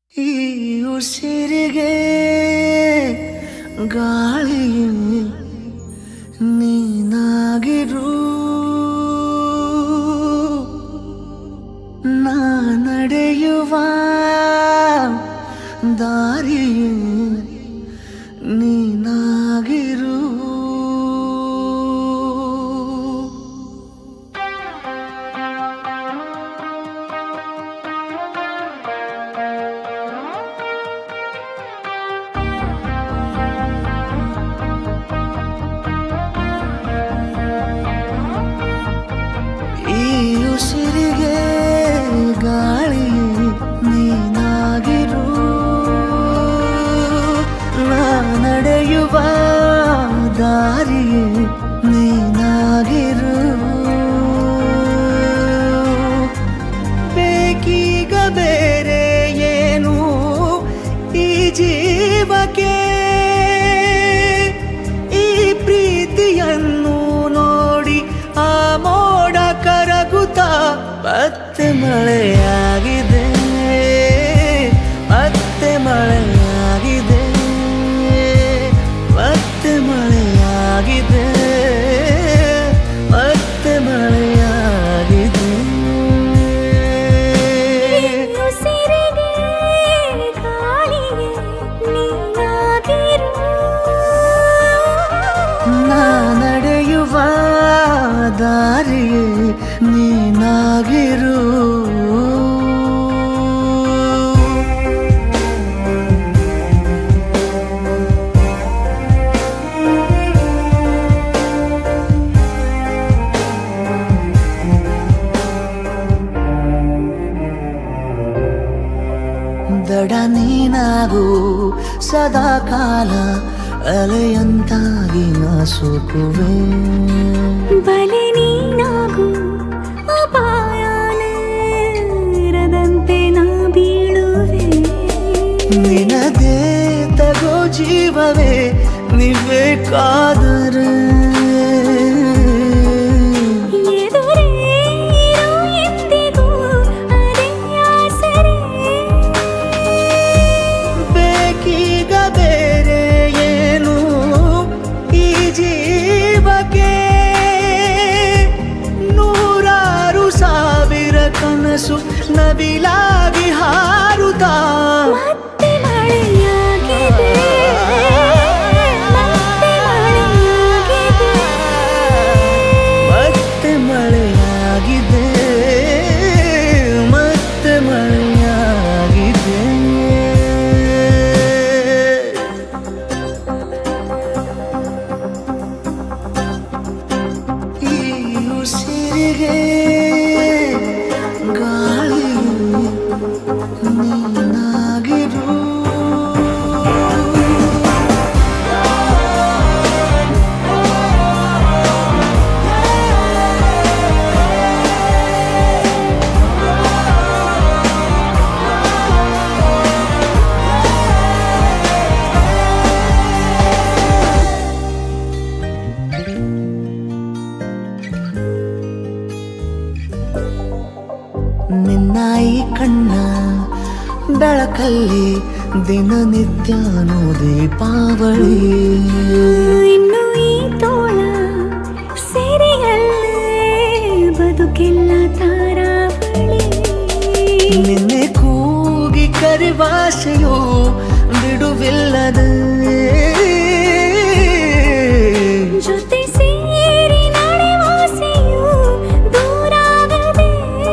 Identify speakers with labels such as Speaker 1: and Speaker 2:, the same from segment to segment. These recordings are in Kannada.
Speaker 1: ಈ ಉಸಿರಿಗೆ ಗಾಳಿ ನೀನಾಗಿರು ನಾ ನಡೆಯುವ ದಾರಿ ನೀನಾಗಿರು ಈ ಉಸಿರಿಗೆ ಗಾಳಿ ನೀನಾಗಿರು ನಾ ನಡೆಯುವ ದಾರಿ ನೀನಾಗಿರು ಬೇಕೀಗ ಬೇರೆ ಏನು ಈ ಜೀವಕ್ಕೆ ಈ ಪ್ರೀತಿಯನ್ನು ನೋಡಿ ಆ ಮೋಡ ಕರಗುತ್ತಾ ಮತ್ತೆ ಮಳೆಯಾಗಿದೆ ಮತ್ತೆ ಮಳೆಯಾಗಿದೆ ಮತ್ತೆ ಮಳೆಯಾಗಿದೆ ಮತ್ತೆ ಮಳೆಯಾಗಿದೆ
Speaker 2: ಉಸಿರಿಗೆ ಗಾಳಿಗೆ ನೀನಾಗಿರು
Speaker 1: ನಾ ನಡೆಯುವ ದಾರಿಯೇ ನೀನಾಗಿರು ದಡ ನೀನಾಗು ಸದಾ ಕಾಲ ಅಲೆಯಂತಾಗಿ ನಾ ಸೋಕುವೆ
Speaker 2: ಬಲೆ ನೀನಾಗು ಅಪಾಯನೇ ಇರದಂತೆ ನಾ ಬೀಳುವೆ
Speaker 1: ನಿನದೇ ತಗೋ ಜೀವವೇ ನಿಬೇಕಾದರೆ
Speaker 2: ಎದುರೇ ಇರು ಎಂದಿಗೂ ಅದೇ ಆಸರೆ
Speaker 1: ಬೇಕೀಗ ಬೇರೆ ಏನು ಈ ಜೀವಕ್ಕೆ ನೂರಾರು ಸಾವಿರ ಕನಸು ನವಿಲಾಗಿ ಹಾರುತ್ತಾ
Speaker 2: ಮತ್ತೆ ಮಳೆಯಾಗಿದೆ ಮತ್ತೆ ಮಳೆಯಾಗಿದೆ
Speaker 1: ಮತ್ತೆ ಮಳೆಯಾಗಿದೆ ಮತ್ತೆ ಮಳೆಯಾಗಿದೆ ಈ ಉಸಿರಿಗೆ ಗಾಳಿ ನೀನಾಗಿರು ನಿನ್ನ ಈ ಕಣ್ಣ ಬೆಳಕಲ್ಲಿ ದಿನನಿತ್ಯನೂ ದೀಪಾವಳಿ
Speaker 2: ಇನ್ನು ಈ ತೋಳ ಸೆರೆಯಲ್ಲೇ ಬದುಕೆಲ್ಲ ತಾರಾವಳಿ
Speaker 1: ನಿನ್ನೆ ಕೂಗಿ ಕರಿವಾಸೆಯು ಬಿಡುವಿಲ್ಲದೆ
Speaker 2: ಜೊತೆ ಸೇರಿ ನಡೆವಾಸೆಯು ದೂರಾಗದೆ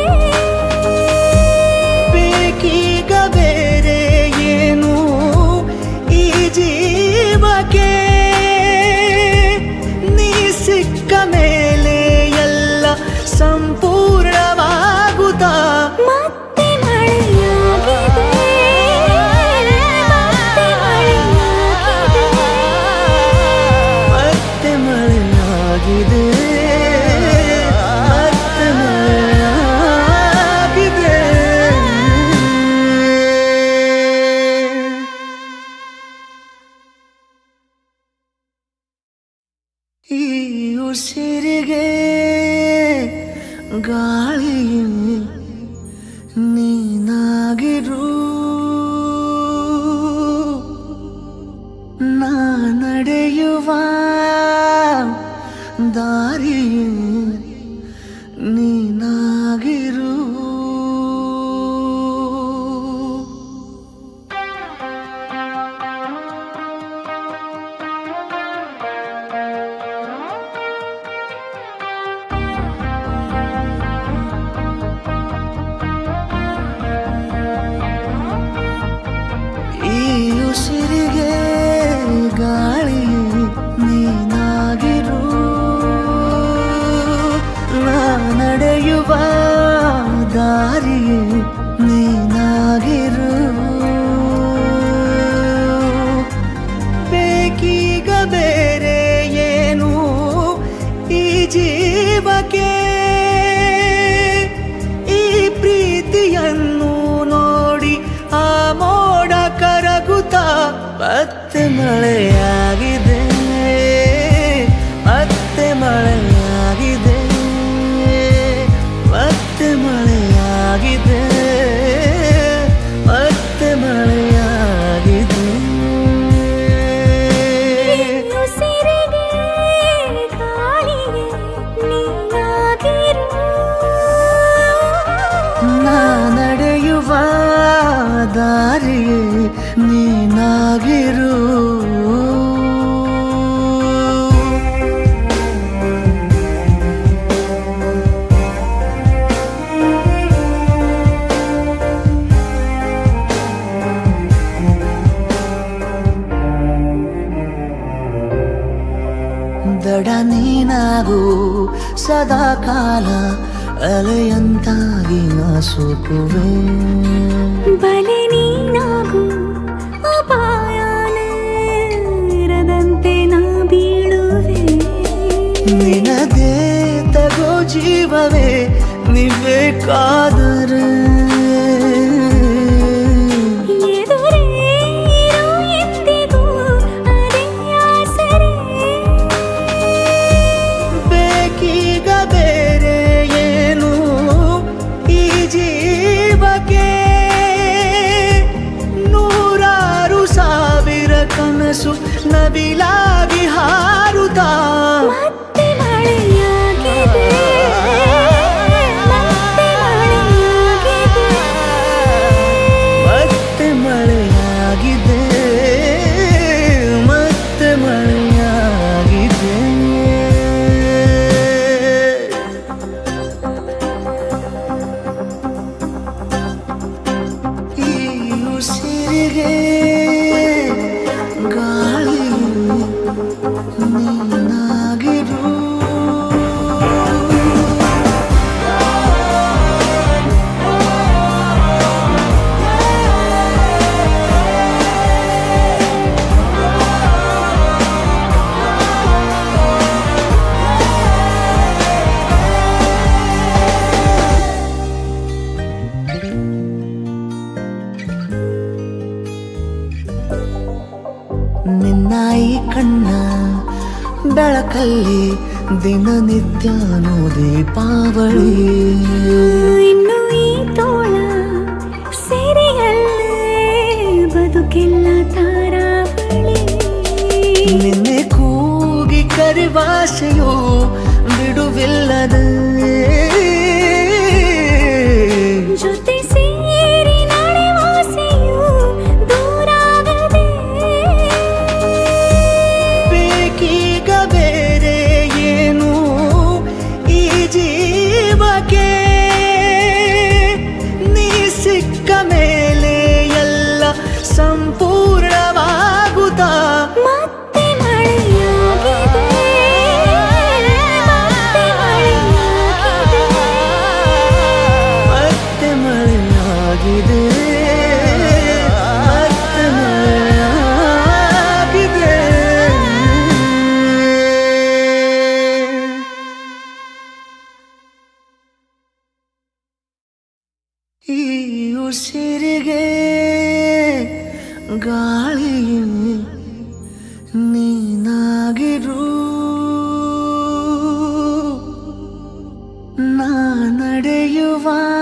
Speaker 1: ಬೇಕೀಗ ಬೇರೆ ಏನು ಈ ಜೀವಕ್ಕೆ ನೀ ಸಿಕ್ಕ ಮೇಲೆ ಎಲ್ಲ ಸಂಪೂರ್ಣವಾಗುತ್ತಾ
Speaker 2: ಮತ್ತೆ ಮಳೆಯಾಗಿದೆ ಮತ್ತೆ ಮಳೆಯಾಗಿದೆ
Speaker 1: ಮತ್ತೆ ಮಳೆಯಾಗಿದೆ ಮತ್ತೆ ಮಳೆಯಾಗಿದೆ ಈ ಉಸಿರಿಗೆ ಗಾಳಿ ನೀನಾಗಿರು ಮತ್ತೆ ಮಳೆಯಾಗಿದೆ ಮತ್ತೆ ಮಳೆಯಾಗಿದೆ ಮತ್ತೆ ಮಳೆಯಾಗಿದೆ ಮತ್ತೆ ಮಳೆಯಾಗಿದೆ
Speaker 2: ಉಸಿರಿಗೆ ಗಾಳಿಗೆ ನೀನಾಗಿರು
Speaker 1: ನಾ ನಡೆಯುವ ದಾರಿಗೆ ನೀನಾಗಿರು ದಡ ನೀನಾಗು ಸದಾ ಕಾಲ ಅಲೆಯಂತಾಗಿ ನಾ ಸೋಕುವೆ
Speaker 2: ಬಲೆ ನೀನಾಗು ಅಪಾಯನೇ ಇರದಂತೆ ನಾ ಬೀಳುವೆ
Speaker 1: ನಿನದೇ ತಗೋ ಜೀವವೇ ನಿಬೇಕಾದರೆ
Speaker 2: ಎದುರೇ ಇರು ಎಂದಿಗೂ ಅದೇ ಆಸರೆ
Speaker 1: ಬೇಕೀಗ ಬೇರೆ ಏನು ಈ ಜೀವಕ್ಕೆ ನೂರಾರು ಸಾವಿರ ಕನಸು ನವಿಲಾಗಿ ಹಾರುತ್ತಾ
Speaker 2: ಮತ್ತೆ ಮಳೆಯಾಗಿದೆ ಮತ್ತೆ
Speaker 1: ಮತ್ತೆ
Speaker 2: ಮಳೆಯಾಗಿದೆ
Speaker 1: ಮಳೆಯಾಗಿದೆ ಮತ್ತೆ ಮಳೆಯಾಗಿದೆ ಈ ಉಸಿರಿಗೆ ಗಾಳಿ ನೀನಾಗಿರು ನಿನ್ನ ಈ ಕಣ್ಣ ಬೆಳಕಲ್ಲಿ ದಿನನಿತ್ಯನೂ ದೀಪಾವಳಿ
Speaker 2: ಇನ್ನು ಈ ತೋಳ ಸೆರೆಯಲ್ಲೇ ಬದುಕೆಲ್ಲ ತಾರಾವಳಿ
Speaker 1: ನಿನ್ನೆ ಕೂಗಿ ಕರಿವಾಸೆಯು ಬಿಡುವಿಲ್ಲದೆ
Speaker 2: ಜೊತೆ ಸೇರಿ ನಡೆವಾಸೆಯು ದೂರಾಗದೆ
Speaker 1: ಬೇಕೀಗ ಬೇರೆ ಏನು ಈ ಜೀವಕ್ಕೆ ನೀ ಸಿಕ್ಕ ಮೇಲೆ ಎಲ್ಲ ಸಂಪೂರ್ಣವಾಗುತ್ತಾ
Speaker 2: ಮತ್ತೆ ಮಳೆಯಾಗಿದೆ ಮತ್ತೆ
Speaker 1: ಮತ್ತೆ
Speaker 2: ಮಳೆಯಾಗಿದೆ
Speaker 1: ಮಳೆಯಾಗಿದೆ ಮತ್ತೆ ಮಳೆಯಾಗಿದೆ ಈ ಉಸಿರಿಗೆ ಗಾಳಿ ನೀನಾಗಿರು ನಾ ನಡೆಯುವ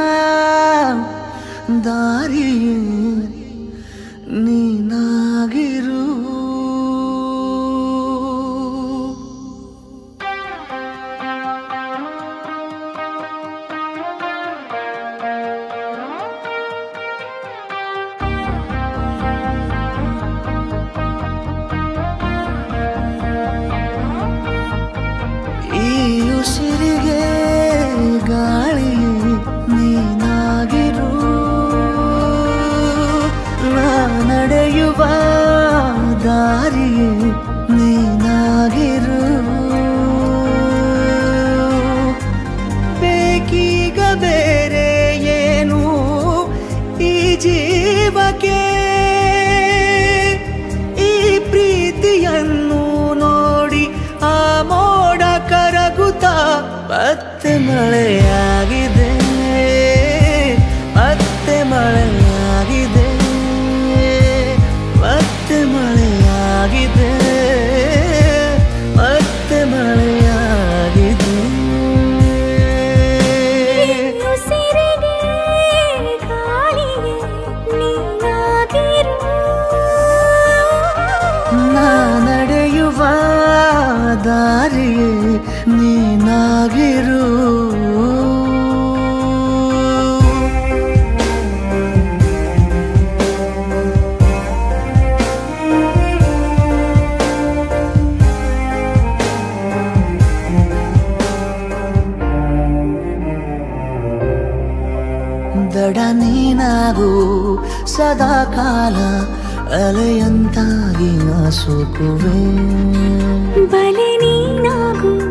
Speaker 1: ದಾರಿ ನೀನಾಗಿರು ಈ ಉಸಿರಿಗೆ ಗಾಳಿ ನೀನಾಗಿರು ನಾ ನಡೆಯುವ ದಾರಿ ನೀನಾಗಿರು ಬೇಕೀಗ ಬೇರೆ ಏನು ಈ ಜೀವಕ್ಕೆ ಈ ಪ್ರೀತಿಯನ್ನು ನೋಡಿ ಆ ಮೋಡ ಕರಗುತ್ತಾ ಮತ್ತೆ ಮಳೆಯಾಗಿದೆ ಮತ್ತೆ ಮಳೆಯಾಗಿದೆ ಮತ್ತೆ ಮಳೆ ಸದಾ ಕಾಲ ಅಲೆಯಂತಾಗಿ ನಾ ಸೋಕುವೆ
Speaker 2: ಬಲೆ ನೀನಾಗು